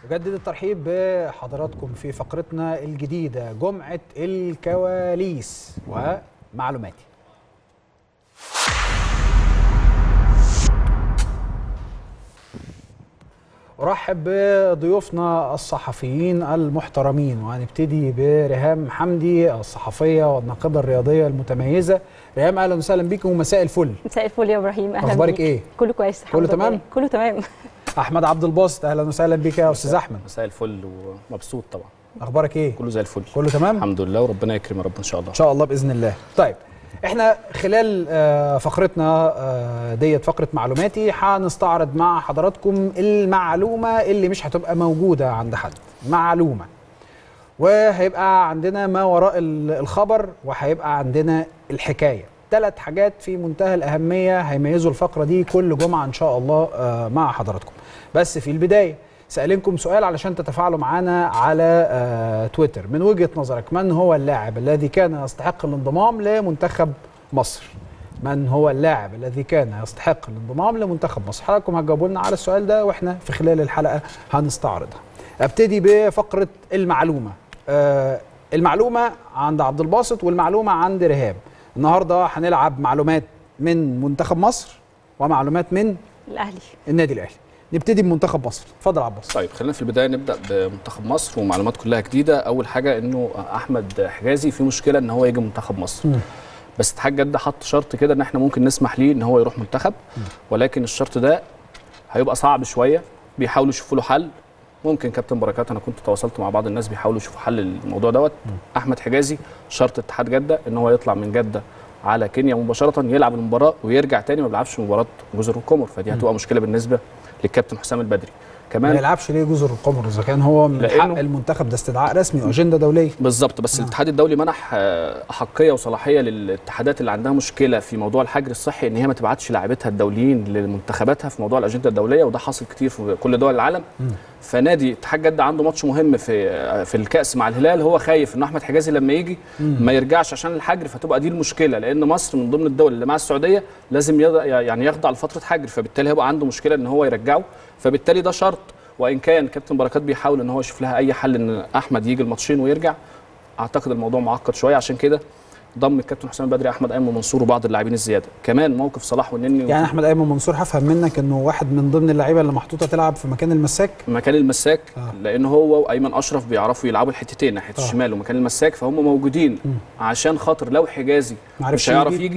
أجدد الترحيب بحضراتكم في فقرتنا الجديدة جمعة الكواليس ومعلوماتي أرحب بضيوفنا الصحفيين المحترمين وهنبتدي بريهام حمدي الصحفية والناقدة الرياضية المتميزة ريهام أهلا وسهلا بيكم ومساء الفل مساء الفل يا ابراهيم اهلا أخبارك بيك. إيه؟ كله كويس الحمد كله تمام؟ لله. كله تمام أحمد عبد الباسط أهلا وسهلا بيك يا أستاذ أحمد مساء الفل ومبسوط طبعا أخبارك إيه؟ كله زي الفل كله تمام؟ الحمد لله وربنا يكرم يا رب ان شاء الله ان شاء الله باذن الله طيب احنا خلال آه، فقرتنا آه، ديت فقره معلوماتي هنستعرض مع حضراتكم المعلومه اللي مش هتبقى موجوده عند حد معلومه وهيبقى عندنا ما وراء ال- الخبر وهيبقى عندنا الحكايه ثلاث حاجات في منتهى الاهميه هيميزوا الفقره دي كل جمعه ان شاء الله آه، مع حضراتكم بس في البدايه سألنكم سؤال علشان تتفاعلوا معنا على آه، تويتر من وجهة نظرك من هو اللاعب الذي كان يستحق الانضمام لمنتخب مصر من هو اللاعب الذي كان يستحق الانضمام لمنتخب مصر حضراتكم هتجاوبوا لنا على السؤال ده واحنا في خلال الحلقة هنستعرضها ابتدي بفقرة المعلومة آه، المعلومة عند عبد الباسط والمعلومة عند رهاب النهاردة هنلعب معلومات من منتخب مصر ومعلومات من الاهلي النادي الأهلي نبتدي بمنتخب مصر اتفضل يا عباس طيب خلينا في البدايه نبدا بمنتخب مصر ومعلومات كلها جديده اول حاجه انه احمد حجازي في مشكله ان هو يجي منتخب مصر مم. بس اتحاد جده حط شرط كده ان احنا ممكن نسمح ليه ان هو يروح منتخب ولكن الشرط ده هيبقى صعب شويه بيحاولوا يشوفوا له حل ممكن كابتن بركات انا كنت تواصلت مع بعض الناس بيحاولوا يشوفوا حل للموضوع دوت احمد حجازي شرط اتحاد جده ان هو يطلع من جده على كينيا مباشره يلعب المباراه ويرجع تاني ما بيلعبش مباراه جزر القمر فدي هتبقى مشكله بالنسبه للكابتن حسام البدري ما كمان يلعبش ليه جزر القمر اذا كان هو من لأنه- حق المنتخب ده استدعاء رسمي واجنده دوليه بالظبط بس الاتحاد الدولي منح آه، احقيه وصلاحيه للاتحادات اللي عندها مشكله في موضوع الحجر الصحي ان هي ما تبعتش لاعبتها الدوليين لمنتخباتها في موضوع الاجنده الدوليه وده حاصل كتير في كل دول العالم فنادي اتحاد جده عنده ماتش مهم في آه، في الكاس مع الهلال هو خايف ان احمد حجازي لما يجي ما يرجعش عشان الحجر فتبقى دي المشكله لان مصر من ضمن الدول اللي مع السعوديه لازم يض- يعني يخضع لفتره حجر فبالتالي هيبقى عنده مشكله ان هو يرجعه فبالتالي ده شرط وان كان كابتن بركات بيحاول ان هو يشوف لها اي حل ان احمد يجي الماتشين ويرجع اعتقد الموضوع معقد شويه عشان كده ضم الكابتن حسام بدري احمد ايمن منصور وبعض اللاعبين الزياده كمان موقف صلاح والنني يعني احمد ايمن منصور هفهم منك انه واحد من ضمن اللعيبه اللي محطوطه تلعب في مكان المساك مكان المساك آه. آه. لان هو وايمن اشرف بيعرفوا يلعبوا الحتتين ناحيه آه. آه. الشمال ومكان المساك فهم موجودين عشان خاطر لو حجازي معرفش مش هيعرف يجي. يجي,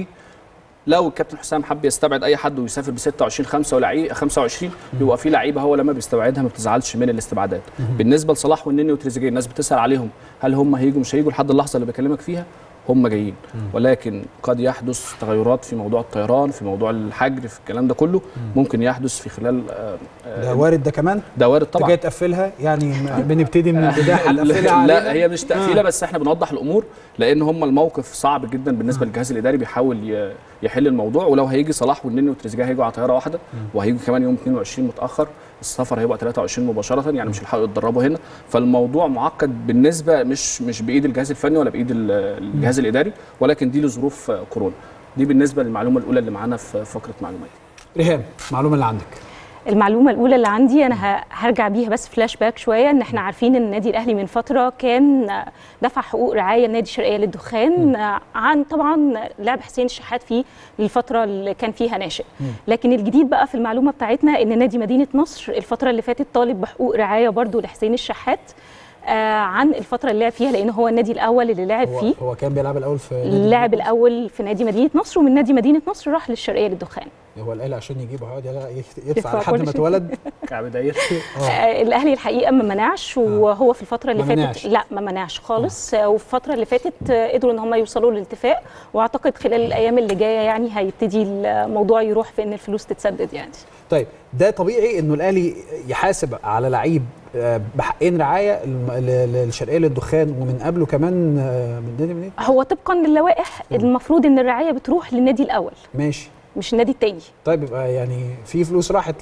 لو الكابتن حسام حب يستبعد اي حد ويسافر ب 26 5 ولعيب 25 بيبقى في لعيبه هو لما بيستبعدها ما بتزعلش من الاستبعادات بالنسبه لصلاح والنني وتريزيجيه الناس بتسال عليهم هل هم هيجوا مش هيجوا لحد اللحظه اللي بكلمك فيها هم جايين ولكن قد يحدث تغيرات في موضوع الطيران في موضوع الحجر في الكلام ده كله ممكن يحدث في خلال آه، آه، ده وارد ده كمان ده وارد انت طبعا جاي تقفلها يعني م- بنبتدي من البدايه هتقفلها لا, علينا لا هي مش تقفيله بس احنا بنوضح الامور لان هم الموقف صعب جدا بالنسبه للجهاز الاداري بيحاول ي- يحل الموضوع ولو هيجي صلاح والنني وتريزيجيه هيجوا على طياره واحده وهيجوا كمان يوم 22 متاخر السفر هيبقى 23 مباشره يعني مش هيلحقوا يتدربوا هنا فالموضوع معقد بالنسبه مش مش بايد الجهاز الفني ولا بايد ال- الجهاز الاداري ولكن دي لظروف كورونا دي بالنسبه للمعلومه الاولى اللي معانا في فقره معلومات ريهام المعلومه اللي عندك المعلومه الاولى اللي عندي انا ه- هرجع بيها بس فلاش باك شويه ان احنا عارفين ان النادي الاهلي من فتره كان آه، دفع حقوق رعايه النادي الشرقيه للدخان آه، عن طبعا لعب حسين الشحات فيه للفتره اللي كان فيها ناشئ لكن الجديد بقى في المعلومه بتاعتنا ان نادي مدينه نصر الفتره اللي فاتت طالب بحقوق رعايه برضو لحسين الشحات آه، عن الفتره اللي لعب فيها لان هو النادي الاول اللي لعب هو فيه هو كان بيلعب الاول في نادي اللاعب النصر. الاول في نادي مدينه نصر ومن نادي مدينه نصر راح للشرقيه للدخان هو الاهلي عشان يجيبه هيقعد يلا- يدفع يدفع لحد كل ما شيء. اتولد كعب داير اه آه، الاهلي الحقيقه ما منعش وهو في الفتره اللي ما فاتت منعش. لا ما منعش خالص آه، وفي الفتره اللي فاتت آه، قدروا ان هم يوصلوا للاتفاق واعتقد خلال الايام اللي جايه يعني هيبتدي الموضوع يروح في ان الفلوس تتسدد يعني طيب ده طبيعي انه الاهلي يحاسب على لعيب آه، بحقين رعايه الم- ل- للشرقيه للدخان ومن قبله كمان آه، من نادي منين هو طبقا للوائح المفروض ان الرعايه بتروح للنادي الاول ماشي مش النادي التاني طيب يبقى يعني في فلوس راحت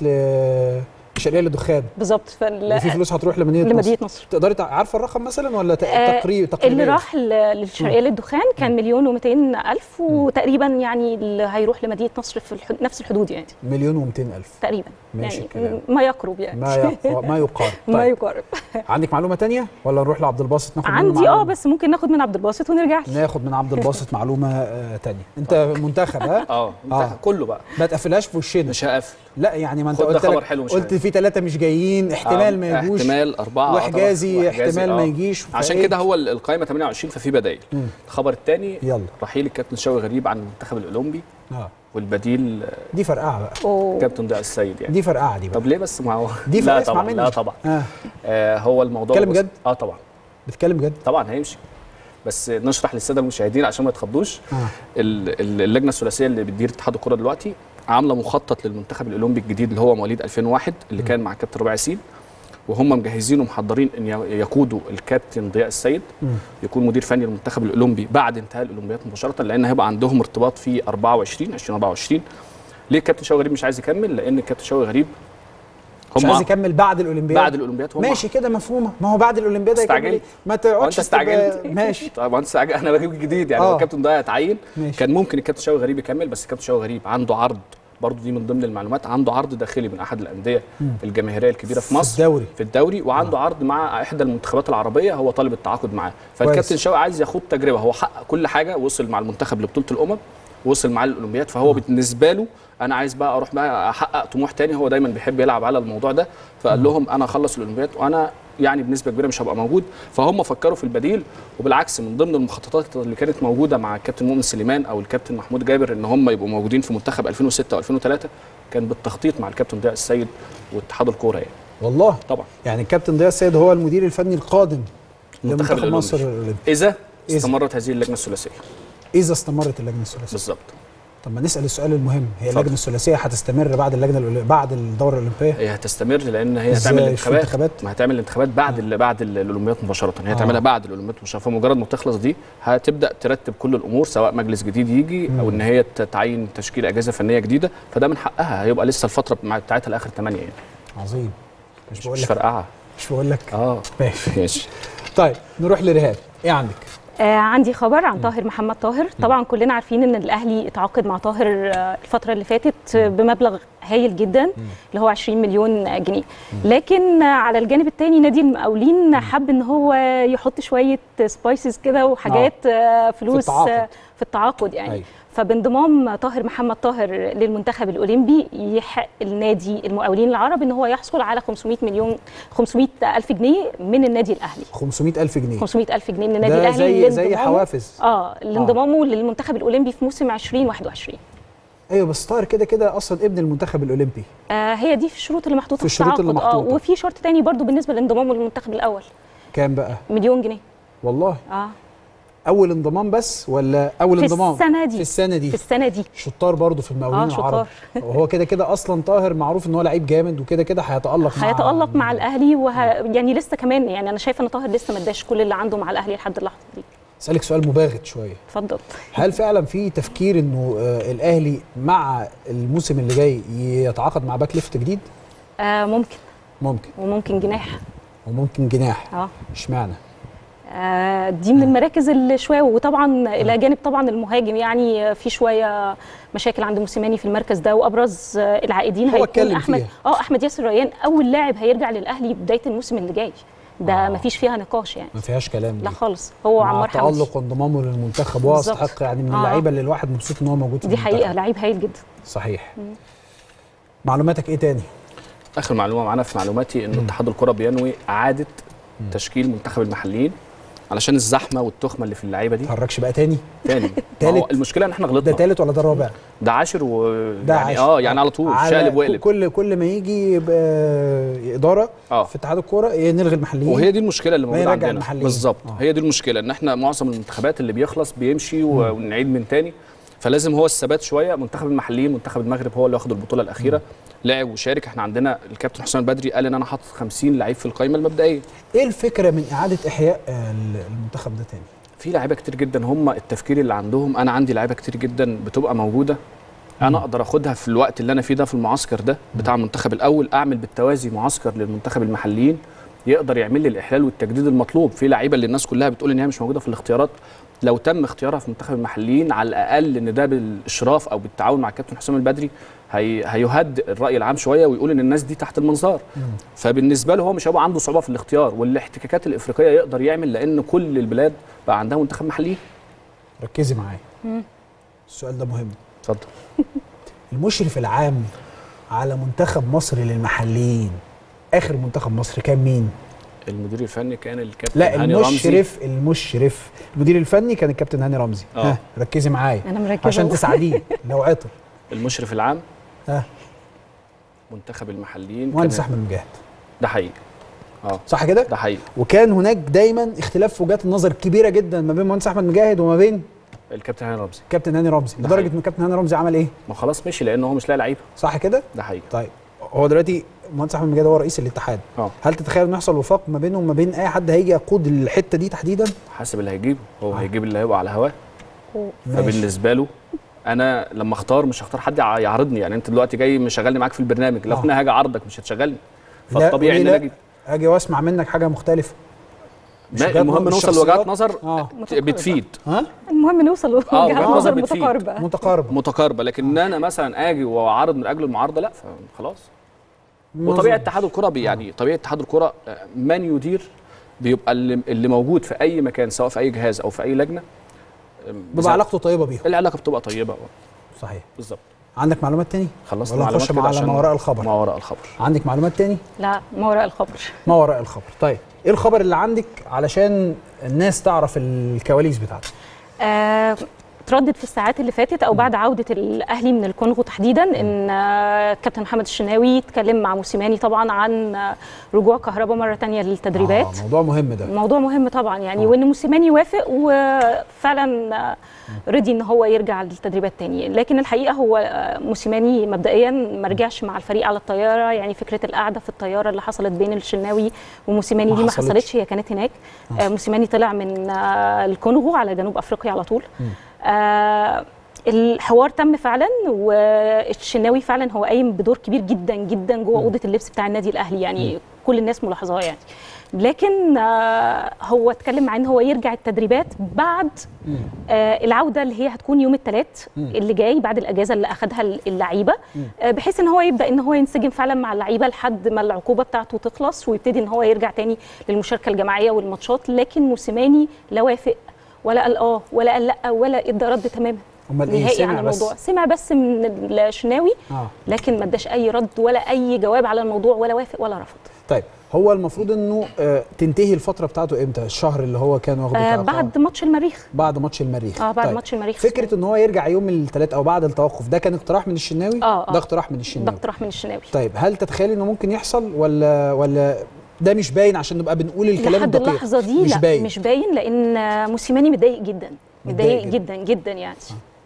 للشرقيه للدخان بالظبط فال... وفي فلوس هتروح لمدينه لمدينه نصر نصر تقدري تع- عارفه الرقم مثلا ولا ت- آه، تقريب تقريبا اللي راح ل- للشرقيه للدخان كان مليون و200 الف وتقريبا يعني اللي هيروح لمدينه نصر في الحد... نفس الحدود يعني مليون و200 الف تقريبا ماشي يعني الكلام. ما يقرب يعني ما يق... ما يقارب ما طيب يقارب عندك معلومه تانية ولا نروح لعبد الباسط ناخد منه عندي اه معلومة؟ بس ممكن ناخد من عبد الباسط ونرجع له. ناخد من عبد الباسط معلومه آه تانية انت منتخب ها اه آه. آه. كله بقى ما تقفلهاش في وشنا مش هقفل لا يعني ما انت خد ده قلت خبر لك حلو مش قلت عارف. في ثلاثه مش جايين احتمال آه، ما يجوش احتمال أربعة آه، وحجازي طبعاً. احتمال ما آه. يجيش عشان فإيه؟ كده هو ال- القائمة 28 ففي بدايل مم. الخبر الثاني يلا رحيل الكابتن شوقي غريب عن المنتخب الأولمبي اه والبديل آه، دي فرقعه بقى أوه. كابتن ضياء السيد يعني دي فرقعه دي بقى طب ليه بس ما هو دي لا فرقه اسمع طبعا مني لا طبعا اه آه هو الموضوع بتتكلم بص- جد؟ اه طبعا بتتكلم جد طبعا هيمشي بس نشرح للساده المشاهدين عشان ما يتخضوش اه ال- ال- اللجنه الثلاثيه اللي بتدير اتحاد الكره دلوقتي عامله مخطط للمنتخب الاولمبي الجديد اللي هو مواليد 2001 اللي كان مع الكابتن ربيع ياسين وهم مجهزين ومحضرين ان ي- يقودوا الكابتن ضياء السيد مم. يكون مدير فني للمنتخب الاولمبي بعد انتهاء الاولمبياد مباشره لان هيبقى عندهم ارتباط في 24 2024 ليه الكابتن شوقي غريب مش عايز يكمل لان الكابتن شوقي غريب مش هم عايز يكمل بعد الاولمبياد بعد الاولمبياد هم ماشي كده مفهومه ما هو بعد الاولمبياد هيكمل استعجلت. إيه؟ ما تقعدش وانت استعجلت تبقى- ماشي طب انت استعجل انا بجيب جديد يعني آه. هو الكابتن ضياء اتعين ماشي. كان ممكن الكابتن شوقي غريب يكمل بس الكابتن شوقي غريب عنده عرض برضه دي من ضمن المعلومات عنده عرض داخلي من احد الانديه الجماهيريه الكبيره في في مصر الدوري. في الدوري وعنده عرض مع احدى المنتخبات العربيه هو طالب التعاقد معاه فالكابتن كويس. شوقي عايز ياخد تجربه هو حقق كل حاجه وصل مع المنتخب لبطوله الامم وصل معاه الاولمبياد فهو بالنسبه له انا عايز بقى اروح بقى احقق طموح تاني هو دايما بيحب يلعب على الموضوع ده فقال لهم انا اخلص الاولمبياد وانا يعني بنسبه كبيره مش هبقى موجود فهم فكروا في البديل وبالعكس من ضمن المخططات اللي كانت موجوده مع الكابتن مؤمن سليمان او الكابتن محمود جابر ان هم يبقوا موجودين في منتخب 2006 و2003 كان بالتخطيط مع الكابتن ضياء السيد واتحاد الكوره يعني والله طبعا يعني الكابتن ضياء السيد هو المدير الفني القادم المنتخب لمنتخب مصر الأولمبي. الاولمبي اذا إذا. استمرت هذه اللجنه الثلاثيه اذا استمرت اللجنه الثلاثيه بالظبط طب ما نسال السؤال المهم هي اتفضل. اللجنه الثلاثيه هتستمر بعد اللجنه الأولي- بعد الدوره الاولمبيه هي هتستمر لان هي إزاي؟ هتعمل مش في الانتخابات انتخابات؟ ما هتعمل الانتخابات بعد ال بعد ال- الاولمبياد مباشره هي آه. هتعملها بعد الاولمبياد مباشره فمجرد ما تخلص دي هتبدا ترتب كل الامور سواء مجلس جديد يجي او ان هي ت- تعين تشكيل اجهزه فنيه جديده فده من حقها هيبقى لسه الفتره مع- بتاعتها لاخر 8 يعني عظيم مش بقول مش لك فرقعه مش بقول لك اه ماشي ماشي طيب نروح لرهاب ايه عندك آه عندي خبر عن طاهر محمد طاهر طبعا كلنا عارفين ان الاهلي اتعاقد مع طاهر آه، الفتره اللي فاتت آه، بمبلغ هايل جدا اللي هو 20 مليون جنيه لكن آه، على الجانب الثاني نادي المقاولين حب ان هو يحط شويه سبايسز كده وحاجات آه، فلوس التعاقد. آه، في التعاقد يعني أيوة. فبانضمام طاهر محمد طاهر للمنتخب الاولمبي يحق النادي المقاولين العرب ان هو يحصل على 500 مليون 500 الف جنيه من النادي الاهلي 500000 جنيه 500 الف جنيه من النادي ده الاهلي زي زي لانضمامه- حوافز اه لانضمامه للمنتخب الاولمبي في موسم 2021 ايوه بس طاهر كده كده اصلا ابن المنتخب الاولمبي آه هي دي في الشروط اللي محطوطه في الشروط اللي التعاقد. محطوطة. اه وفي شرط تاني برضو بالنسبه لانضمامه للمنتخب الاول كام بقى مليون جنيه والله اه اول انضمام بس ولا اول في انضمام السنة دي. في السنه دي في السنه دي شطار برضه في المقاولين آه، شطار. العرب وهو كده كده اصلا طاهر معروف ان هو لعيب جامد وكده كده هيتالق مع هيتالق مع الاهلي وه... يعني لسه كمان يعني انا شايفه ان طاهر لسه ما اداش كل اللي عنده مع الاهلي لحد اللحظه دي اسالك سؤال مباغت شويه اتفضل هل فعلا في تفكير انه آه، الاهلي مع الموسم اللي جاي يتعاقد مع باك ليفت جديد آه ممكن ممكن وممكن جناح وممكن جناح اه اشمعنى آه، دي من المراكز اللي شويه وطبعا الى جانب طبعا المهاجم يعني في شويه مشاكل عند موسيماني في المركز ده وابرز آه، العائدين هو هيكون اتكلم احمد فيها. اه احمد ياسر ريان اول لاعب هيرجع للاهلي بدايه الموسم اللي جاي ده آه. مفيش فيها نقاش يعني ما فيهاش كلام لا دي خالص هو مع عمار حمدي تالق وانضمامه للمنتخب وهو بالظبط. يستحق يعني من آه. اللعيبه اللي الواحد مبسوط ان هو موجود في دي المنتخب. حقيقه لعيب هايل جدا صحيح معلوماتك ايه تاني اخر معلومه معانا في معلوماتي ان اتحاد الكره بينوي اعاده تشكيل منتخب المحليين علشان الزحمه والتخمه اللي في اللعيبه دي تتحركش بقى تاني تاني تالت. ما هو المشكله ان احنا ده غلطنا تالت ولا ده رابع ده عاشر و ده يعني عاشر. اه يعني على طول على شقلب وقلب كل كل ما يجي يبقى اداره اه في اتحاد الكوره إيه، نلغي المحليين وهي دي المشكله اللي ما موجوده يرجع عندنا المحليين. بالظبط آه. هي دي المشكله ان احنا معظم المنتخبات اللي بيخلص بيمشي و- ونعيد من تاني فلازم هو الثبات شويه منتخب المحليين منتخب المغرب هو اللي واخد البطوله الاخيره لعب وشارك احنا عندنا الكابتن حسام البدري قال ان انا حاطط 50 لعيب في القائمه المبدئيه ايه الفكره من اعاده احياء آه، المنتخب ده تاني في لعيبه كتير جدا هم التفكير اللي عندهم انا عندي لعيبه كتير جدا بتبقى موجوده انا اقدر اخدها في الوقت اللي انا فيه ده في المعسكر ده بتاع المنتخب الاول اعمل بالتوازي معسكر للمنتخب المحليين يقدر يعمل لي الاحلال والتجديد المطلوب في لعيبه اللي الناس كلها بتقول ان هي مش موجوده في الاختيارات لو تم اختيارها في منتخب المحليين على الاقل ان ده بالاشراف او بالتعاون مع الكابتن حسام البدري هي هيهدئ الراي العام شويه ويقول ان الناس دي تحت المنظار فبالنسبه له هو مش هيبقى عنده صعوبه في الاختيار والاحتكاكات الافريقيه يقدر يعمل لان كل البلاد بقى عندها منتخب محلي ركزي معايا السؤال ده مهم اتفضل المشرف العام على منتخب مصر للمحليين اخر منتخب مصر كان مين المدير الفني كان الكابتن لا هاني رمزي. المشرف المشرف المدير الفني كان الكابتن هاني رمزي آه. ها ركزي معايا انا مركزه عشان تساعديه لو عطل المشرف العام ها منتخب المحليين مهندس كان- احمد مجاهد ده حقيقي اه صح كده ده حقيقي وكان هناك دايما اختلاف في وجهات النظر كبيره جدا ما بين مهندس احمد مجاهد وما بين الكابتن هاني رمزي كابتن هاني رمزي ده لدرجه حقيقي. ان كابتن هاني رمزي عمل ايه ما خلاص مشي لان هو مش لاقي لعيبه صح كده ده حقيقي طيب هو دلوقتي مهندس احمد مجاهد هو رئيس الاتحاد اه هل تتخيل انه يحصل وفاق ما بينه وما بين اي حد هيجي يقود الحته دي تحديدا حسب اللي هيجيبه هو آه. هيجيب اللي هيبقى على هواه ماشي. فبالنسبه له انا لما اختار مش هختار حد يع- يعارضني يعني انت دلوقتي جاي مشغلني معاك في البرنامج لو آه. انا هاجي اعارضك مش هتشغلني لا، فالطبيعي ان وليه انا لا؟ اجي اجي واسمع منك حاجه مختلفه مش ما- وجهات المهم نظر نوصل الشخصيات. لوجهات نظر اه بتفيد ها المهم نوصل وجهات لوجهات نظر نظر بتفيد. متقاربه متقاربه متقاربه لكن ان انا مثلا اجي واعارض من اجل المعارضه لا فخلاص وطبيعه اتحاد الكره بي- يعني طبيعه اتحاد الكره آه، من يدير بيبقى اللي, اللي موجود في اي مكان سواء في اي جهاز او في اي لجنه آه، بيبقى بسبب- علاقته طيبه بيهم العلاقه بتبقى طيبه آه، صحيح بالظبط عندك معلومات تاني خلصنا ولا نخش معلومات كده مع على عشان ما وراء الخبر ما وراء الخبر عندك معلومات تاني لا ما وراء الخبر ما وراء الخبر طيب ايه الخبر اللي عندك علشان الناس تعرف الكواليس بتاعته آه، اتردد في الساعات اللي فاتت او بعد عوده الاهلي من الكونغو تحديدا ان آه، كابتن محمد الشناوي اتكلم مع موسيماني طبعا عن آه، رجوع كهربا مره تانية للتدريبات آه موضوع مهم ده موضوع مهم طبعا يعني آه. وان موسيماني وافق وفعلا آه، رضي ان هو يرجع للتدريبات تاني لكن الحقيقه هو آه، موسيماني مبدئيا ما رجعش مع الفريق على الطياره يعني فكره القعده في الطياره اللي حصلت بين الشناوي وموسيماني ما دي ما حصلتش. حصلتش هي كانت هناك آه، موسيماني طلع من آه، الكونغو على جنوب افريقيا على طول آه الحوار تم فعلا والشناوي فعلا هو قايم بدور كبير جدا جدا جوه اوضه اللبس بتاع النادي الاهلي يعني كل الناس ملاحظاه يعني لكن آه هو اتكلم مع ان هو يرجع التدريبات بعد آه العوده اللي هي هتكون يوم الثلاث اللي جاي بعد الاجازه اللي اخذها اللعيبه آه بحيث ان هو يبدا ان هو ينسجم فعلا مع اللعيبه لحد ما العقوبه بتاعته تخلص ويبتدي ان هو يرجع تاني للمشاركه الجماعيه والماتشات لكن موسيماني لا وافق ولا قال اه ولا قال لا ولا ادى رد تماما امال ايه نهائي سمع عن بس الموضوع سمع بس من الشناوي اه لكن ما اداش اي رد ولا اي جواب على الموضوع ولا وافق ولا رفض طيب هو المفروض انه آه تنتهي الفتره بتاعته امتى الشهر اللي هو كان واخده آه كإقامة؟ بعد ماتش المريخ بعد ماتش المريخ اه بعد ماتش المريخ فكره ان هو يرجع يوم الثلاث او بعد التوقف ده كان اقتراح من الشناوي آه، آه. ده اقتراح من ده الشناوي اقتراح من الشناوي طيب هل تتخيلي انه ممكن يحصل ولا ولا ده مش باين عشان نبقى بنقول الكلام لحد الدقيق اللحظه دي مش لا باين مش باين لان آه، موسيماني متضايق جدا متضايق متضايق جدا جدا يعني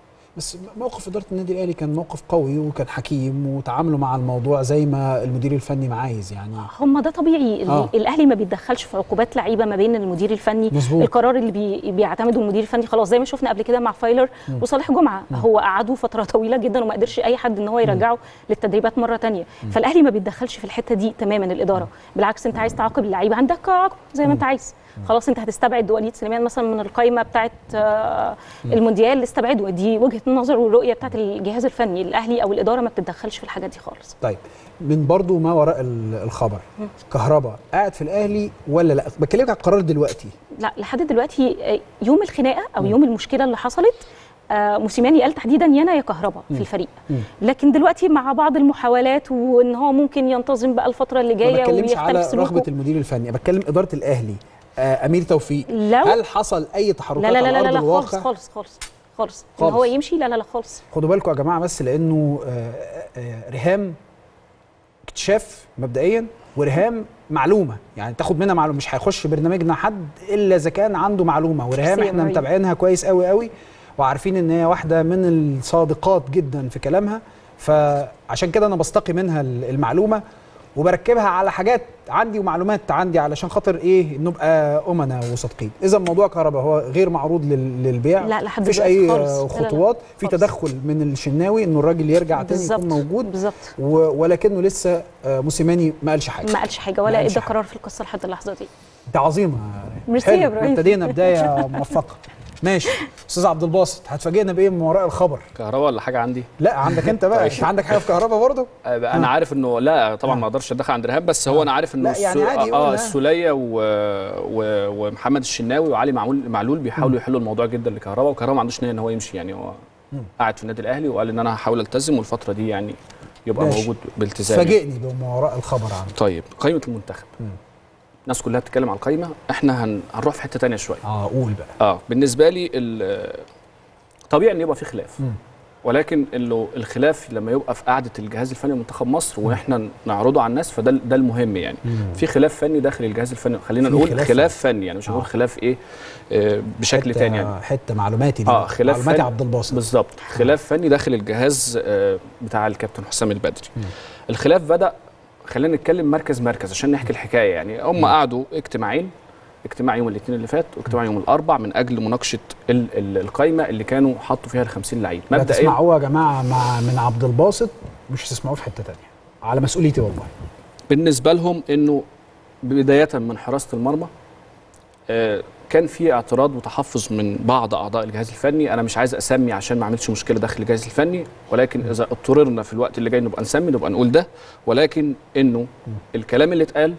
بس موقف اداره النادي الاهلي كان موقف قوي وكان حكيم وتعاملوا مع الموضوع زي ما المدير الفني ما عايز يعني هم ده طبيعي آه. آه. الاهلي ما بيتدخلش في عقوبات لعيبه ما بين المدير الفني مظبوط. القرار اللي بي بيعتمده المدير الفني خلاص زي ما شفنا قبل كده مع فايلر وصالح جمعه هو قعدوا فتره طويله جدا وما قدرش اي حد ان هو يرجعه للتدريبات مره تانية فالاهلي ما بيتدخلش في الحته دي تماما الاداره بالعكس انت عايز تعاقب اللعيبه عندك عاقب زي ما انت عايز خلاص انت هتستبعد وليد سليمان مثلا من القائمه بتاعه آه، المونديال استبعده دي وجهه النظر والرؤيه بتاعه الجهاز الفني الاهلي او الاداره ما بتتدخلش في الحاجات دي خالص طيب من برضو ما وراء ال- الخبر كهربا قاعد في الاهلي ولا لا بكلمك على القرار دلوقتي لا لحد دلوقتي آه، يوم الخناقه او يوم المشكله اللي حصلت آه، موسيماني قال تحديدا يانا يا كهربا في الفريق لكن دلوقتي مع بعض المحاولات وان هو ممكن ينتظم بقى الفتره اللي ما جايه بتكلمش على ويختلف رغبه سلوكه المدير الفني أنا بتكلم اداره الاهلي آه امير توفيق لو هل حصل اي تحركات لا لا لا على لا, ارض لا خالص الواقع خالص خالص خالص ان خالص. هو يمشي لا لا لا خالص خدوا بالكم يا جماعه بس لانه آه آه ريهام اكتشاف مبدئيا وريهام معلومه يعني تاخد منها معلومه مش هيخش برنامجنا حد الا اذا كان عنده معلومه وريهام شخصية احنا مريضة. متابعينها كويس قوي قوي وعارفين ان هي واحده من الصادقات جدا في كلامها فعشان كده انا بستقي منها المعلومه وبركبها على حاجات عندي ومعلومات عندي علشان خاطر ايه نبقى امنا وصادقين اذا موضوع كهرباء هو غير معروض لل- للبيع لا، لحد مفيش دلوقتي اي خالص. آه، لا، لا، لا. خطوات في خالص. تدخل من الشناوي انه الراجل يرجع تاني بالظبط يكون موجود بالظبط و- ولكنه لسه آه، موسيماني ما قالش حاجه ما قالش حاجه ما ولا قالش ادى حاجة. قرار في القصه لحد اللحظه دي ده عظيمه ميرسي يا حلو، إبراهيم. ابتدينا بدايه موفقه ماشي استاذ عبد الباسط هتفاجئنا بايه من وراء الخبر كهرباء ولا حاجه عندي لا عندك انت بقى طيب. انت عندك حاجه في كهرباء برضه آه، انا عارف انه لا طبعا ما اقدرش اتدخل عند رهاب بس هو انا عارف انه لا، يعني السو- عادي اه قول، ها. السوليه و... و... ومحمد الشناوي وعلي معمول معلول بيحاولوا يحلوا الموضوع جدا لكهرباء وكهرباء ما عندوش نيه ان هو يمشي يعني هو قاعد في النادي الاهلي وقال ان انا هحاول التزم والفتره دي يعني يبقى ماشي. موجود بالتزام يعني. فاجئني بما وراء الخبر عنه طيب قائمه المنتخب الناس كلها بتتكلم على القائمه احنا هن... هنروح في حته تانية شويه اه قول بقى اه بالنسبه لي ال- طبيعي ان يبقى في خلاف مم. ولكن انه الخلاف لما يبقى في قعده الجهاز الفني لمنتخب مصر واحنا نعرضه على الناس فده ده المهم يعني في خلاف فني داخل الجهاز الفني خلينا في نقول خلاف خلاف, فني يعني مش هنقول آه. خلاف ايه آه بشكل حتة- تاني يعني حته معلوماتي دي اه خلاف معلوماتي فني عبد الباسط بالظبط خلاف فني داخل الجهاز آه بتاع الكابتن حسام البدري الخلاف بدا خلينا نتكلم مركز مركز عشان نحكي الحكايه يعني هم قعدوا اجتماعين اجتماع يوم الاثنين اللي فات واجتماع يوم الاربع من اجل مناقشه ال- ال- القايمه اللي كانوا حطوا فيها ال 50 لعيب لا مبدئيا تسمعوها يا جماعه مع من عبد الباسط مش تسمعوه في حته تانية على مسؤوليتي والله بالنسبه لهم انه بدايه من حراسه المرمى آه، كان في اعتراض وتحفظ من بعض اعضاء الجهاز الفني انا مش عايز اسمي عشان ما اعملش مشكله داخل الجهاز الفني ولكن اذا اضطررنا في الوقت اللي جاي نبقى نسمي نبقى نقول ده ولكن انه الكلام اللي اتقال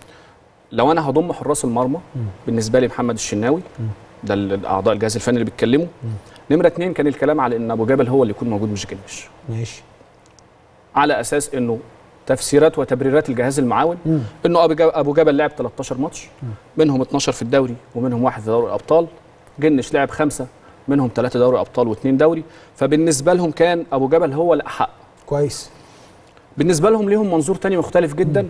لو انا هضم حراس المرمى بالنسبه لي محمد الشناوي ده ال- اعضاء الجهاز الفني اللي بيتكلموا نمره اتنين كان الكلام على ان ابو جبل هو اللي يكون موجود مش جنش ماشي على اساس انه تفسيرات وتبريرات الجهاز المعاون مم. انه ابو جبل, أبو جبل لعب 13 ماتش منهم 12 في الدوري ومنهم واحد في دوري الابطال جنش لعب خمسه منهم ثلاثه دوري ابطال واثنين دوري فبالنسبه لهم كان ابو جبل هو الاحق كويس بالنسبه لهم ليهم منظور تاني مختلف جدا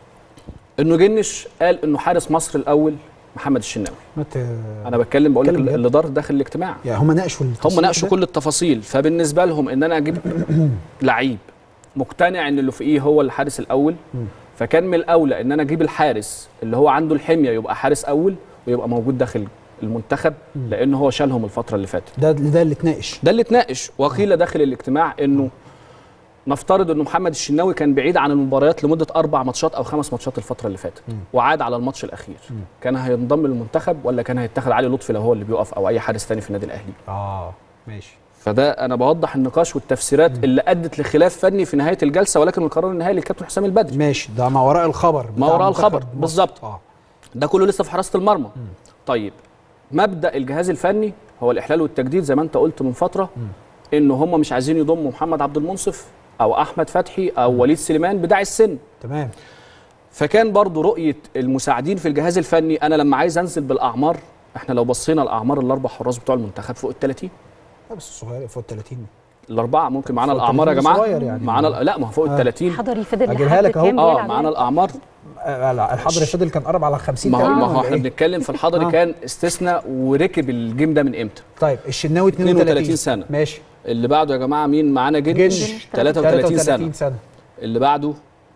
انه جنش قال انه حارس مصر الاول محمد الشناوي ما ت... انا بتكلم بقول لك اتكلم بجد. اللي دار داخل الاجتماع يعني هم ناقشوا هم التصنيف ناقشوا ده؟ كل التفاصيل فبالنسبه لهم ان انا اجيب لعيب مقتنع ان اللي فوقيه هو الحارس الاول فكان من الاولى ان انا اجيب الحارس اللي هو عنده الحميه يبقى حارس اول ويبقى موجود داخل المنتخب لان هو شالهم الفتره اللي فاتت ده ده اللي اتناقش ده اللي اتناقش وقيل داخل الاجتماع انه نفترض انه محمد الشناوي كان بعيد عن المباريات لمده اربع ماتشات او خمس ماتشات الفتره اللي فاتت وعاد على الماتش الاخير كان هينضم للمنتخب ولا كان هيتاخد علي لطفي لو هو اللي بيقف او اي حارس تاني في النادي الاهلي اه ماشي فده انا بوضح النقاش والتفسيرات اللي ادت لخلاف فني في نهايه الجلسه ولكن القرار النهائي للكابتن حسام البدري ماشي ده ما وراء الخبر ما بتاع وراء منتخب الخبر، مصر. بالظبط. اه ده كله لسه في حراسه المرمى طيب مبدا الجهاز الفني هو الاحلال والتجديد زي ما انت قلت من فتره ان هم مش عايزين يضموا محمد عبد المنصف او احمد فتحي او وليد سليمان بداعي السن تمام فكان برضو رؤيه المساعدين في الجهاز الفني انا لما عايز انزل بالاعمار احنا لو بصينا لاعمار الاربع حراس بتوع المنتخب فوق ال 30 لا بس صغير فوق ال 30 الاربعه ممكن معانا فوق الاعمار يا 30 جماعه صغير يعني. معانا لا ما هو فوق ال 30 حضري فضل أجيبها لحد لك أهو. كام اه بيلعب معانا يعني؟ الاعمار آه لا الحضري فضل كان قرب على 50 ما هو تقريباً ما هو ولا احنا إيه؟ بنتكلم في الحضري آه. كان استثناء وركب الجيم ده من امتى طيب الشناوي 32 32 سنة. ماشي اللي بعده يا جماعه مين معانا جنش جنش 33 سنه سنه اللي بعده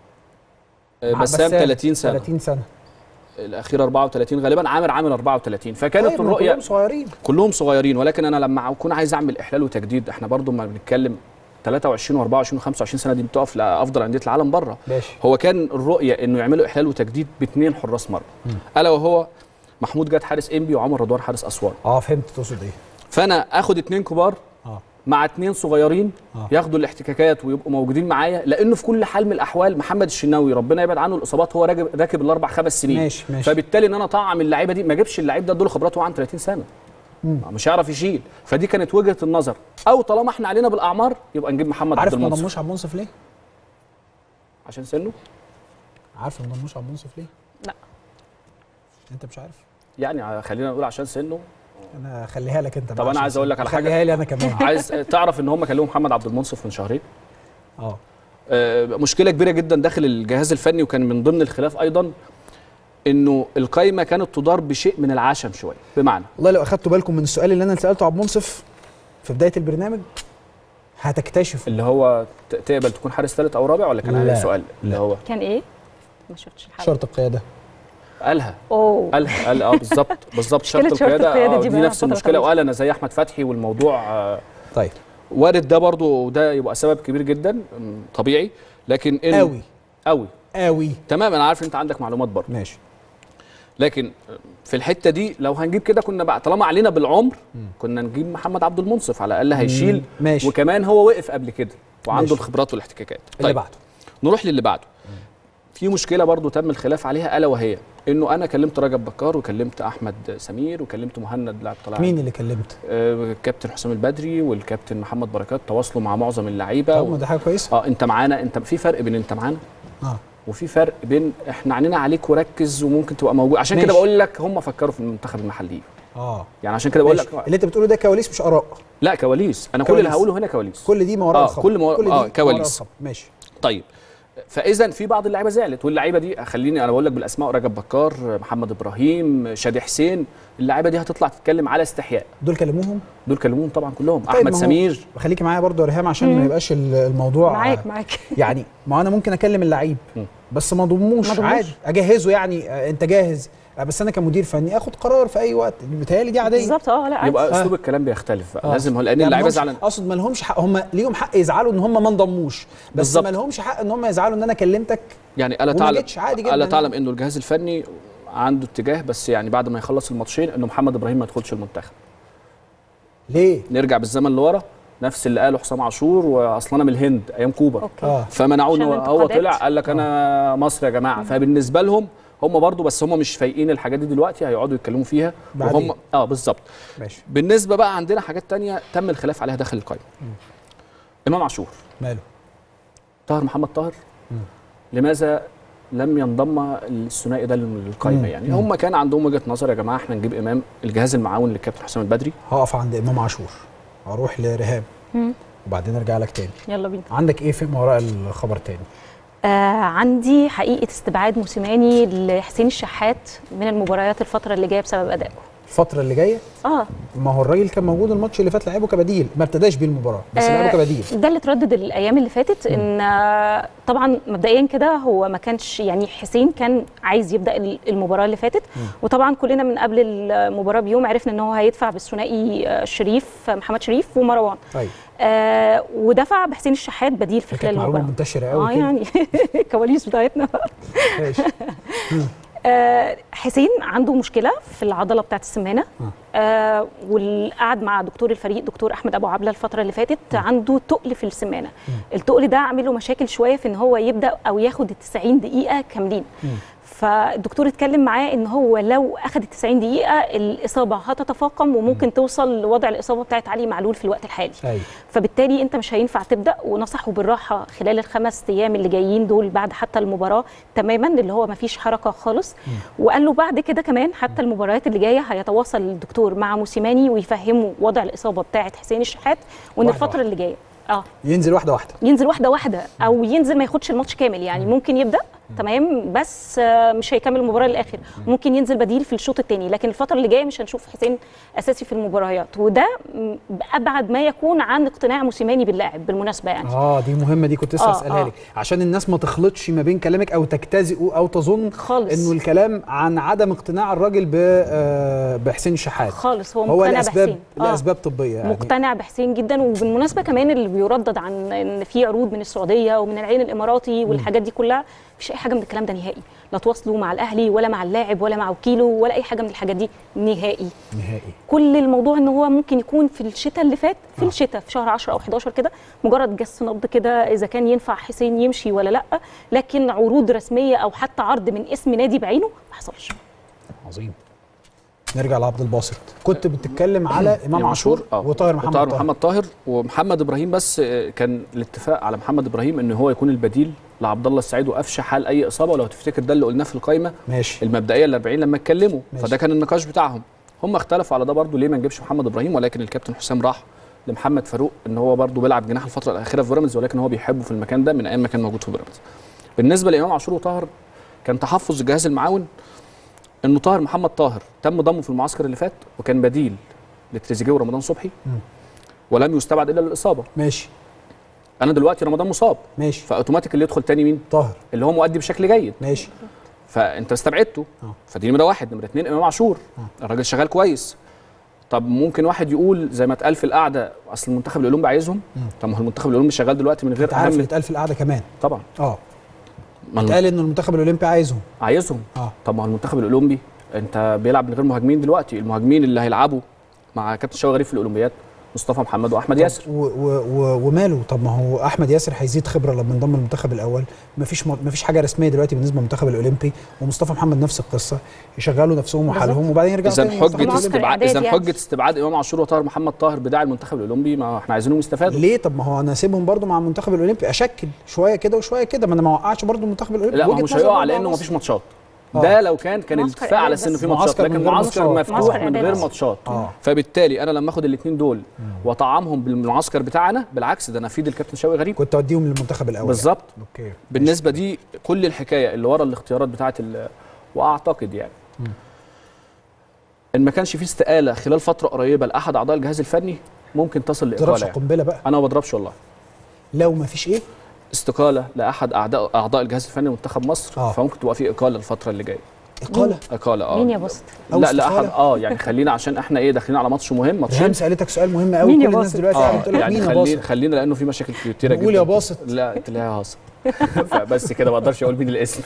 آه، مع بسام 30 سنه 30 سنه الاخير 34 غالبا عامر عامل 34 فكانت طيب، ما الرؤيه كلهم صغيرين كلهم صغيرين ولكن انا لما اكون عايز اعمل احلال وتجديد احنا برضو ما بنتكلم 23 و24 و25 سنه دي بتقف لافضل انديه العالم بره ماشي هو كان الرؤيه انه يعملوا احلال وتجديد باثنين حراس مرمى الا وهو محمود جاد حارس انبي وعمر رضوان حارس اسوان اه فهمت تقصد ايه فانا اخد اثنين كبار اه مع اثنين صغيرين آه. ياخدوا الاحتكاكات ويبقوا موجودين معايا لانه في كل حال من الاحوال محمد الشناوي ربنا يبعد عنه الاصابات هو راكب راكب الاربع خمس سنين ماشي، ماشي. فبالتالي ان انا اطعم اللعيبه دي ما اجيبش اللعيب ده اديله خبراته وهو عنده 30 سنه مش هيعرف يشيل فدي كانت وجهه النظر او طالما احنا علينا بالاعمار يبقى نجيب محمد عارف عبد ما المنصف ضموش عبد المنصف ليه؟ عشان سنه عارف ما ضموش عبد المنصف ليه؟ لا انت مش عارف يعني خلينا نقول عشان سنه انا خليها لك انت طب بقى أنا عشان عايز أقول لك على حاجة. خليها لي انا كمان عايز تعرف ان هم كلموا محمد عبد المنصف من شهرين اه آه، مشكله كبيره جدا داخل الجهاز الفني وكان من ضمن الخلاف ايضا انه القايمه كانت تدار بشيء من العشم شويه بمعنى والله لو اخدتوا بالكم من السؤال اللي انا سالته عبد المنصف في بدايه البرنامج هتكتشفوا اللي هو ت- تقبل تكون حارس ثالث او رابع ولا كان عليه لا. سؤال اللي هو كان ايه؟ ما شفتش الحلقه شرط القياده قالها اوه قالها قال اه بالظبط بالظبط شرط مشكلة شرط القياده القيادة آه دي دي بقى نفس فترة المشكله طويلة. وقال انا زي احمد فتحي والموضوع آه طيب وارد ده برضو وده يبقى سبب كبير جدا م، طبيعي لكن إن قوي قوي قوي تمام انا عارف ان انت عندك معلومات برضو ماشي لكن في الحته دي لو هنجيب كده كنا بقى طالما علينا بالعمر كنا نجيب محمد عبد المنصف على الاقل هيشيل ماشي. وكمان هو وقف قبل كده وعنده ماشي. الخبرات والاحتكاكات اللي بعده نروح للي بعده في مشكله برضو تم الخلاف عليها الا وهي انه انا كلمت رجب بكار وكلمت احمد سمير وكلمت مهند لاعب طلائع مين اللي كلمت؟ آه، الكابتن حسام البدري والكابتن محمد بركات تواصلوا مع معظم اللعيبه طب ما ده حاجه كويسه اه انت معانا انت في فرق بين انت معانا اه وفي فرق بين احنا عنينا عليك وركز وممكن تبقى موجود عشان كده ماشي. بقول لك هم فكروا في المنتخب المحلي اه يعني عشان كده بقول ماشي. لك اللي انت بتقوله ده كواليس مش اراء لا كواليس انا كل اللي كواليس. هقوله هنا كواليس كل دي ما وراء آه، الخبر كل ما- دي آه، ما وراء كواليس. الخبر. ماشي طيب فاذا في بعض اللعيبه زعلت واللعيبه دي خليني انا بقول لك بالاسماء رجب بكار محمد ابراهيم شادي حسين اللعيبه دي هتطلع تتكلم على استحياء دول كلموهم دول كلموهم طبعا كلهم طيب احمد ما هو- سمير خليكي معايا برضه يا ريهام عشان ما يبقاش ال- الموضوع معاك معاك يعني ما انا ممكن اكلم اللعيب م. بس ما ضموش ما ضموش. عادي اجهزه يعني آه، انت جاهز آه، بس انا كمدير فني اخد قرار في اي وقت بيتهيألي دي عاديه بالظبط اه لا عادي. يبقى آه. اسلوب الكلام بيختلف بقى آه. لازم هو لان يعني اللعيبه ملهمش- زعلان اقصد ما لهمش حق هم ليهم حق يزعلوا ان هم ما انضموش بس بالظبط. ما لهمش حق ان هم يزعلوا ان انا كلمتك يعني الا وما تعلم جيتش عادي جدا الا يعني. تعلم انه الجهاز الفني عنده اتجاه بس يعني بعد ما يخلص الماتشين انه محمد ابراهيم ما يدخلش المنتخب ليه نرجع بالزمن لورا نفس اللي قاله حسام عاشور واصلا انا من الهند ايام كوبا اوكي اه فمنعوه عشان إنه هو الانتقادات. طلع قال لك انا مصر يا جماعه فبالنسبه لهم هم برضو بس هم مش فايقين الحاجات دي دلوقتي هيقعدوا يتكلموا فيها بعدين. وهم اه بالظبط ماشي بالنسبه بقى عندنا حاجات تانية تم الخلاف عليها داخل القائمه امام عاشور ماله طاهر محمد طاهر مم. لماذا لم ينضم الثنائي ده للقائمه مم. يعني مم. هم كان عندهم وجهه نظر يا جماعه احنا نجيب امام الجهاز المعاون للكابتن حسام البدري هقف عند امام عاشور اروح لرهاب مم. وبعدين ارجع لك تاني يلا بينا عندك ايه في ما وراء الخبر تاني آه عندي حقيقه استبعاد موسيماني لحسين الشحات من المباريات الفتره اللي جايه بسبب ادائه الفتره اللي جايه اه ما هو الراجل كان موجود الماتش اللي فات لعبه كبديل ما ابتداش بيه المباراه بس آه، لعبه كبديل ده اللي اتردد الايام اللي فاتت ان آه، طبعا مبدئيا كده هو ما كانش يعني حسين كان عايز يبدا ال- المباراه اللي فاتت وطبعا كلنا من قبل المباراه بيوم عرفنا ان هو هيدفع بالثنائي آه، شريف محمد شريف ومروان طيب آه ودفع بحسين الشحات بديل في دي خلال كانت معلومه المباراه منتشره اه قوي كده يعني الكواليس بتاعتنا ماشي آه، حسين عنده مشكله في العضله بتاعت السمانه آه. آه والقعد مع دكتور الفريق دكتور احمد ابو عبله الفتره اللي فاتت عنده تقل في السمانه التقل ده عامل له مشاكل شويه في ان هو يبدا او ياخد ال 90 دقيقه كاملين فالدكتور اتكلم معاه ان هو لو اخذ ال 90 دقيقه الاصابه هتتفاقم وممكن توصل لوضع الاصابه بتاعت علي معلول في الوقت الحالي ايوه فبالتالي انت مش هينفع تبدا ونصحه بالراحه خلال الخمس ايام اللي جايين دول بعد حتى المباراه تماما اللي هو ما فيش حركه خالص وقال له بعد كده كمان حتى المباريات اللي جايه هيتواصل الدكتور مع موسيماني ويفهمه وضع الاصابه بتاعه حسين الشحات وان واحدة الفتره واحدة. اللي جايه اه ينزل واحده واحده ينزل واحده واحده او ينزل ما ياخدش الماتش كامل يعني ممكن يبدا تمام بس آه، مش هيكمل المباراه للاخر ممكن ينزل بديل في الشوط الثاني لكن الفتره اللي جايه مش هنشوف حسين اساسي في المباريات وده م- ابعد ما يكون عن اقتناع موسيماني باللاعب بالمناسبه يعني اه دي مهمه دي كنت لسه آه، اسالها آه. لك عشان الناس ما تخلطش ما بين كلامك او تجتزئ او تظن خالص. انه الكلام عن عدم اقتناع الراجل ب آه، بحسين الشحات خالص هو هو مقتنع لاسباب بحسين آه. لاسباب طبيه يعني مقتنع بحسين جدا وبالمناسبه كمان اللي بيردد عن ان في عروض من السعوديه ومن العين الاماراتي والحاجات دي كلها مفيش اي حاجه من الكلام ده نهائي لا تواصلوا مع الاهلي ولا مع اللاعب ولا مع وكيله ولا اي حاجه من الحاجات دي نهائي نهائي كل الموضوع ان هو ممكن يكون في الشتاء اللي فات في الشتاء في شهر 10 او 11 كده مجرد جس نبض كده اذا كان ينفع حسين يمشي ولا لا لكن عروض رسميه او حتى عرض من اسم نادي بعينه ما حصلش عظيم نرجع لعبد الباسط كنت بتتكلم على امام عاشور آه. وطاهر محمد وطاهر طاهر محمد طاهر ومحمد ابراهيم بس آه، كان الاتفاق على محمد ابراهيم ان هو يكون البديل لعبد الله السعيد وقفشه حال اي اصابه ولو تفتكر ده اللي قلناه في القائمه ماشي المبدئيه ال 40 لما اتكلموا ماشي. فده كان النقاش بتاعهم هم اختلفوا على ده برضو ليه ما نجيبش محمد ابراهيم ولكن الكابتن حسام راح لمحمد فاروق ان هو برضو بيلعب جناح الفتره الاخيره في بيراميدز ولكن هو بيحبه في المكان ده من ايام ما كان موجود في بيراميدز بالنسبه لامام عاشور وطاهر كان تحفظ الجهاز المعاون انه طاهر محمد طاهر تم ضمه في المعسكر اللي فات وكان بديل لتريزيجيه ورمضان صبحي مم. ولم يستبعد الا للاصابه ماشي انا دلوقتي رمضان مصاب ماشي فاوتوماتيك اللي يدخل تاني مين طاهر اللي هو مؤدي بشكل جيد ماشي فانت استبعدته آه. فدي نمره واحد نمره اثنين امام عاشور الراجل شغال كويس طب ممكن واحد يقول زي ما اتقال في القعده اصل المنتخب الاولمبي عايزهم طب ما هو المنتخب الاولمبي شغال دلوقتي من غير انت عارف اللي اهم اتقال في القعده كمان طبعا اه ما الم- اتقال ان المنتخب الاولمبي عايزهم عايزهم اه طب ما هو المنتخب الاولمبي انت بيلعب من غير مهاجمين دلوقتي المهاجمين اللي هيلعبوا مع كابتن شوقي غريب في الاولمبياد مصطفى محمد واحمد ياسر و و و وماله طب ما هو احمد ياسر هيزيد خبره لما انضم للمنتخب الاول مفيش م- مفيش حاجه رسميه دلوقتي بالنسبه للمنتخب الاولمبي ومصطفى محمد نفس القصه يشغلوا نفسهم وحالهم وبعدين يرجعوا اذا تاني حجه للمنتخب معسكر استبعاد إعداد اذا يعني. حجه استبعاد امام عاشور وطاهر محمد طاهر بداعي المنتخب الاولمبي ما احنا عايزينهم يستفادوا ليه طب ما هو انا اسيبهم برضو مع المنتخب الاولمبي اشكل شويه كده وشويه كده ما انا ما اوقعش برضو المنتخب الاولمبي لا ما هو وجهة مش نظر هيقع برضو لانه على مفيش ماتشات آه. ده لو كان كان معسكر الاتفاق على إعداد انه بس. في ماتشات معسكر من لكن غير معسكر ماتشات. مفتوح معسكر من غير إعداد. ماتشات آه. فبالتالي انا لما اخد الاثنين دول واطعمهم بالمعسكر بتاعنا بالعكس ده انا افيد الكابتن شوقي غريب كنت اوديهم للمنتخب الاول بالظبط يعني. اوكي بالنسبه دي كل الحكايه اللي ورا الاختيارات بتاعه ال- واعتقد يعني ان ما كانش في استقاله خلال فتره قريبه لاحد اعضاء الجهاز الفني ممكن تصل ضربش لاقاله يعني. قنبله بقى انا ما بضربش والله لو ما فيش ايه استقاله لاحد اعضاء اعضاء الجهاز الفني لمنتخب مصر آه. فممكن تبقى في اقاله الفتره اللي جايه اقاله اقاله اه مين يا باسط؟ أو لا لا احد استقالة؟ اه يعني خلينا عشان احنا ايه داخلين على ماتش مهم ماتشين ريهام سالتك سؤال مهم قوي مين كل يا الناس باسط؟ دلوقتي قاعده اه تقول لك يعني مين يا خلينا باسط خلينا لانه في مشاكل كتيره جدا نقول يا باسط. لا تلاقيها هاصل فبس كده ما اقدرش اقول مين الاسم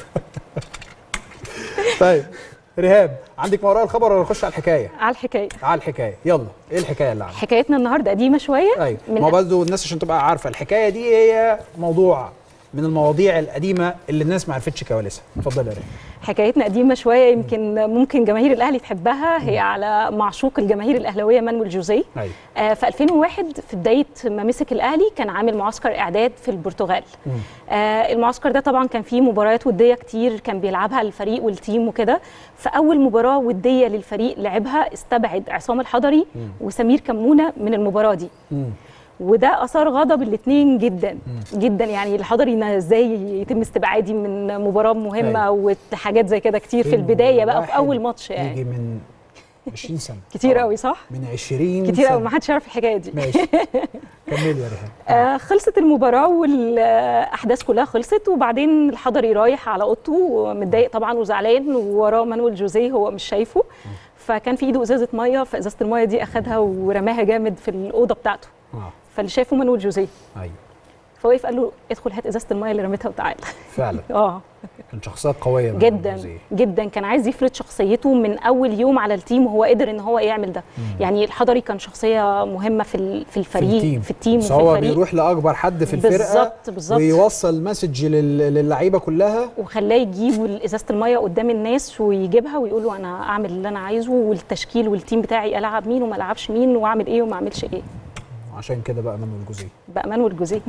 طيب ريهام عندك ما وراء الخبر ولا نخش على الحكايه على الحكايه على الحكايه يلا ايه الحكايه اللي عندك حكايتنا النهارده قديمه شويه ايوه من ما هو برضه الناس عشان تبقى عارفه الحكايه دي هي موضوع من المواضيع القديمه اللي الناس ما عرفتش كواليسها اتفضل يا ريهام حكايتنا قديمه شويه يمكن ممكن جماهير الاهلي تحبها هي على معشوق الجماهير الاهلاويه مانويل جوزيه ايوه آه، في 2001 في بدايه ما مسك الاهلي كان عامل معسكر اعداد في البرتغال آه، المعسكر ده طبعا كان فيه مباريات وديه كتير كان بيلعبها الفريق والتيم وكده فاول مباراه وديه للفريق لعبها استبعد عصام الحضري وسمير كمونه من المباراه دي مم. وده اثار غضب الاثنين جدا جدا يعني الحضري إن ازاي يتم استبعادي من مباراه مهمه أيوة. وحاجات زي كده كتير في البدايه بقى في اول ماتش يجي يعني من 20 سنه كتير قوي صح من 20 كتير قوي سنة. ما حدش يعرف الحكايه دي ماشي كملي يا ريهام آه خلصت المباراة والأحداث كلها خلصت وبعدين الحضري رايح على أوضته متضايق طبعا وزعلان ووراه مانويل جوزيه هو مش شايفه فكان في ايده ازازه ميه فازازه الميه دي اخدها ورماها جامد في الاوضه بتاعته اه فاللي شايفه مانويل جوزيه ايوه فوقف قال له ادخل هات ازازه الميه اللي رميتها وتعالى فعلا اه كان شخصيه قويه من جدا جوزيه. جدا كان عايز يفرض شخصيته من اول يوم على التيم وهو قدر ان هو يعمل ده يعني الحضري كان شخصيه مهمه في ال- في في الفريق التيم في التيم بس وفي هو الفريق بيروح لاكبر حد في الفرقه بالظبط بالظبط ويوصل مسج لل- للعيبه كلها وخلاه يجيب ازازه الميه قدام الناس ويجيبها ويقول له انا اعمل اللي انا عايزه والتشكيل والتيم بتاعي العب مين وما العبش مين واعمل ايه وما اعملش ايه عشان كده بقى مانويل جوزيه بقى مانويل جوزيه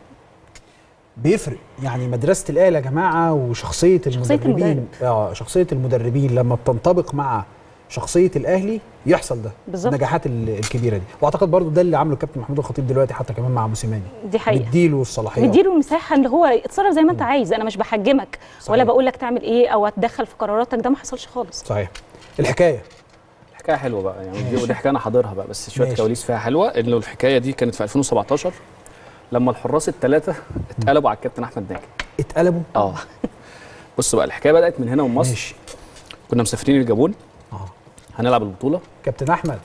بيفرق يعني مدرسه الاله يا جماعه وشخصيه شخصية المدربين اه شخصيه المدربين لما بتنطبق مع شخصيه الاهلي يحصل ده بالظبط. النجاحات ال- الكبيره دي واعتقد برضو ده اللي عامله الكابتن محمود الخطيب دلوقتي حتى كمان مع موسيماني دي حقيقه مديله الصلاحيات مديله مساحه ان هو اتصرف زي ما انت عايز انا مش بحجمك صحيح. ولا بقول لك تعمل ايه او اتدخل في قراراتك ده ما حصلش خالص صحيح الحكايه الحكايه حلوه بقى يعني دي ماشي. ودي حكايه انا حاضرها بقى بس شويه ماشي. كواليس فيها حلوه انه الحكايه دي كانت في 2017 لما الحراس الثلاثه اتقلبوا على الكابتن احمد ناجي اتقلبوا اه بص بقى الحكايه بدات من هنا من مصر ماشي كنا مسافرين الجابون اه هنلعب البطوله كابتن احمد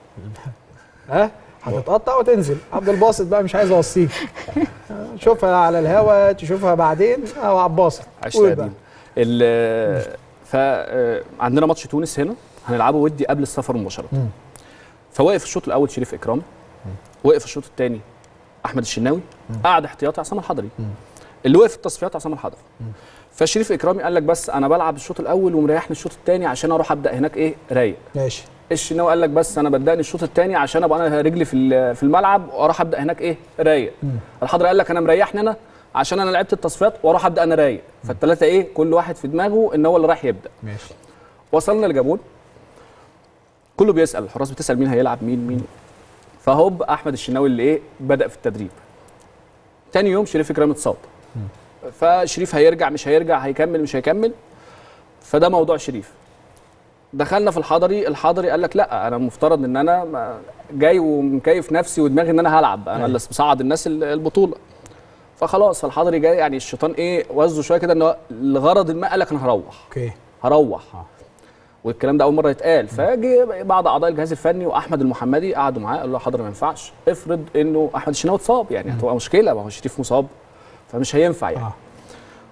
ها هتتقطع وتنزل عبد الباسط بقى مش عايز اوصيك شوفها على الهوا تشوفها بعدين او عباسط عشت قول بقى. قديم ال فعندنا ماتش تونس هنا هنلعبه ودي قبل السفر مباشره مم. فوقف الشوط الاول شريف اكرامي وقف الشوط الثاني احمد الشناوي قعد احتياطي عصام الحضري اللي وقف في التصفيات عصام الحضري فشريف اكرامي قال لك بس انا بلعب الشوط الاول ومريحني الشوط الثاني عشان اروح ابدا هناك ايه رايق ماشي الشناوي قال لك بس انا بداني الشوط الثاني عشان ابقى انا رجلي في ال- في الملعب واروح ابدا هناك ايه رايق الحضري قال لك انا مريحني انا عشان انا لعبت التصفيات واروح ابدا انا رايق فالثلاثه ايه كل واحد في دماغه ان هو اللي رايح يبدا ماشي وصلنا لجابون كله بيسال الحراس بتسال مين هيلعب مين مين فهوب احمد الشناوي اللي ايه بدا في التدريب تاني يوم شريف اكرام اتصاب فشريف هيرجع مش هيرجع هيكمل مش هيكمل فده موضوع شريف دخلنا في الحضري الحضري قال لك لا انا المفترض ان انا ما- جاي ومكيف نفسي ودماغي ان انا هلعب انا أيوة. اللي مصعد الناس ال- البطوله فخلاص الحضري جاي يعني الشيطان ايه وزه شويه كده ان هو لغرض ما قال لك انا هروح اوكي هروح آه. والكلام ده اول مره يتقال فجي بعض اعضاء الجهاز الفني واحمد المحمدي قعدوا معاه قالوا له حضر ما ينفعش افرض انه احمد الشناوي اتصاب يعني هتبقى مشكله ما هو شريف مصاب فمش هينفع يعني اه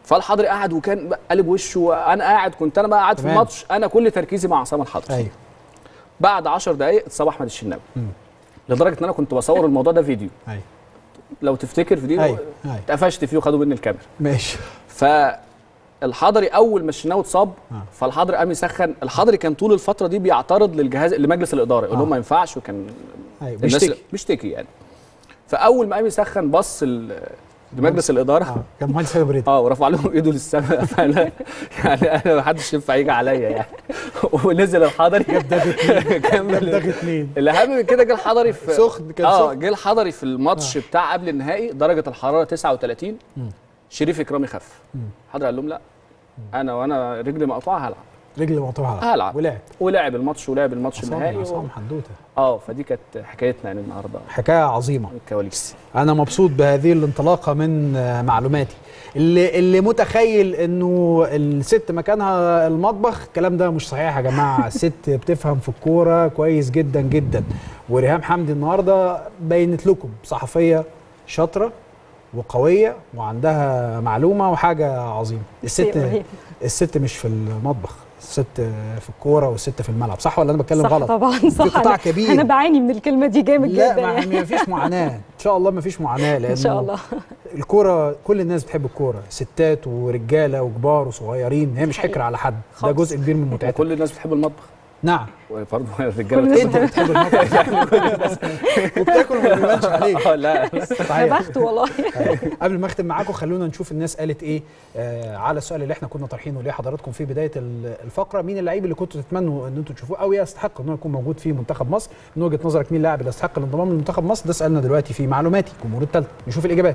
فالحضري قاعد وكان بقى قلب وشه وانا قاعد كنت انا بقى قاعد في تمام. الماتش انا كل تركيزي مع عصام الحضري ايوه بعد 10 دقائق اتصاب احمد الشناوي لدرجه ان انا كنت بصور الموضوع ده فيديو ايوه لو تفتكر فيديو أيوة، أيوة. اتقفشت فيه وخدوا مني الكاميرا ماشي فالحضري اول ما الشناوي اتصاب آه. فالحضري قام يسخن الحضري كان طول الفتره دي بيعترض للجهاز لمجلس الاداره يقول لهم آه. ما ينفعش وكان ايوه الناس بيشتكي بيشتكي يعني فاول ما قام يسخن بص ال- لمجلس الاداره اه كان مهندس خالد بريد اه ورفع لهم ايده للسماء فانا يعني انا ما حدش ينفع يجي عليا يعني ونزل الحضري كمل دغ اتنين الاهم من كده جه الحضري في سخن، كان اه سخن. جه الحضري في الماتش بتاع قبل النهائي درجه الحراره 39 شريف اكرامي خف الحضري قال لهم لا انا وانا رجلي مقطوعه هلعب رجل مقطوعه هلعب ولعب ولعب الماتش ولعب الماتش النهائي و... عصام حدوته اه فدي كانت حكايتنا يعني النهارده حكايه عظيمه الكواليس انا مبسوط بهذه الانطلاقه من آه، معلوماتي اللي اللي متخيل انه الست مكانها المطبخ الكلام ده مش صحيح يا جماعه الست بتفهم في الكوره كويس جدا جدا وريهام حمدي النهارده بينت لكم صحفيه شاطره وقويه وعندها معلومه وحاجه عظيمه الست إبراهيم. الست مش في المطبخ الست في الكوره والست في الملعب صح ولا انا بتكلم صح غلط طبعا صح في قطاع أنا- كبير. انا بعاني من الكلمه دي جامد لا جدا ما يعني. ما فيش معاناه ان شاء الله ما فيش معاناه لانه ان شاء الله الكوره كل الناس بتحب الكوره ستات ورجاله وكبار وصغيرين هي مش حقيقي. حكر على حد ده خالص. جزء كبير من متعتها كل الناس بتحب المطبخ نعم وبرضه كل الرجاله الناس انت بتحب المطبخ وبتاكل وما بيبانش عليك اه لا يا صحيح بخت والله قبل ما اختم معاكم خلونا نشوف الناس قالت ايه آه على السؤال اللي احنا كنا طرحينه ليه حضراتكم في بدايه ال- الفقره مين اللعيب اللي كنتوا تتمنوا ان انتوا تشوفوه او يستحق ان هو يكون موجود في منتخب مصر من وجهه نظرك مين اللاعب اللي يستحق الانضمام لمنتخب مصر ده سالنا دلوقتي في معلوماتي الجمهور الثالث نشوف الاجابات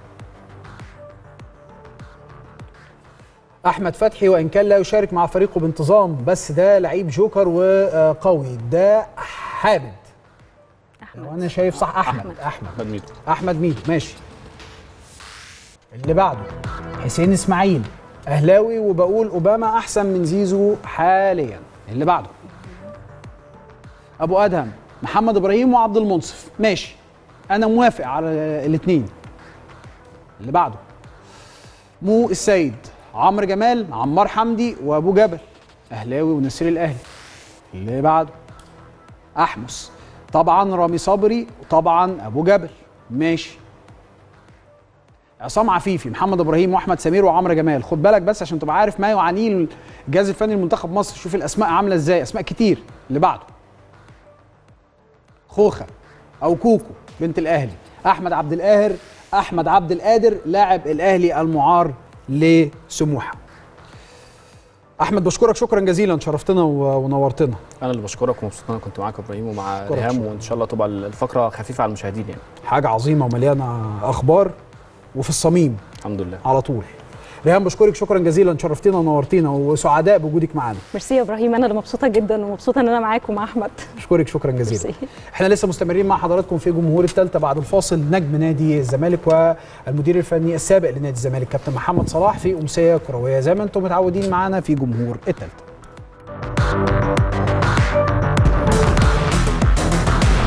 احمد فتحي وان كان لا يشارك مع فريقه بانتظام بس ده لعيب جوكر وقوي ده حامد وانا شايف صح احمد احمد, أحمد. احمد ميدو احمد ميدو ماشي اللي بعده حسين اسماعيل اهلاوي وبقول اوباما احسن من زيزو حاليا اللي بعده ابو ادهم محمد ابراهيم وعبد المنصف ماشي انا موافق على الاثنين اللي بعده مو السيد عمرو جمال عمار حمدي وابو جبل اهلاوي ونسير الاهلي اللي بعده احمس طبعا رامي صبري وطبعا ابو جبل ماشي عصام عفيفي محمد ابراهيم واحمد سمير وعمرو جمال خد بالك بس عشان تبقى عارف ما يعانيه الجهاز الفني لمنتخب مصر شوف الاسماء عامله ازاي اسماء كتير اللي بعده خوخه او كوكو بنت الاهلي احمد عبد القاهر احمد عبد القادر لاعب الاهلي المعار لسموحه احمد بشكرك شكرا جزيلا شرفتنا و- ونورتنا انا اللي بشكرك ومبسوط ان انا كنت معاك يا ابراهيم ومع أشكرك، ريهام شكراً. وان شاء الله تبقى الفقره خفيفه على المشاهدين يعني حاجه عظيمه ومليانه اخبار وفي الصميم الحمد لله على طول ريهام بشكرك شكرا جزيلا شرفتينا ونورتينا وسعداء بوجودك معانا ميرسي يا ابراهيم انا اللي مبسوطه جدا ومبسوطه ان انا معاك ومع احمد اشكرك شكرا جزيلا ميرسي. احنا لسه مستمرين مع حضراتكم في جمهور الثالثه بعد الفاصل نجم نادي الزمالك والمدير الفني السابق لنادي الزمالك كابتن محمد صلاح في امسيه كرويه زي ما انتم متعودين معانا في جمهور الثالثه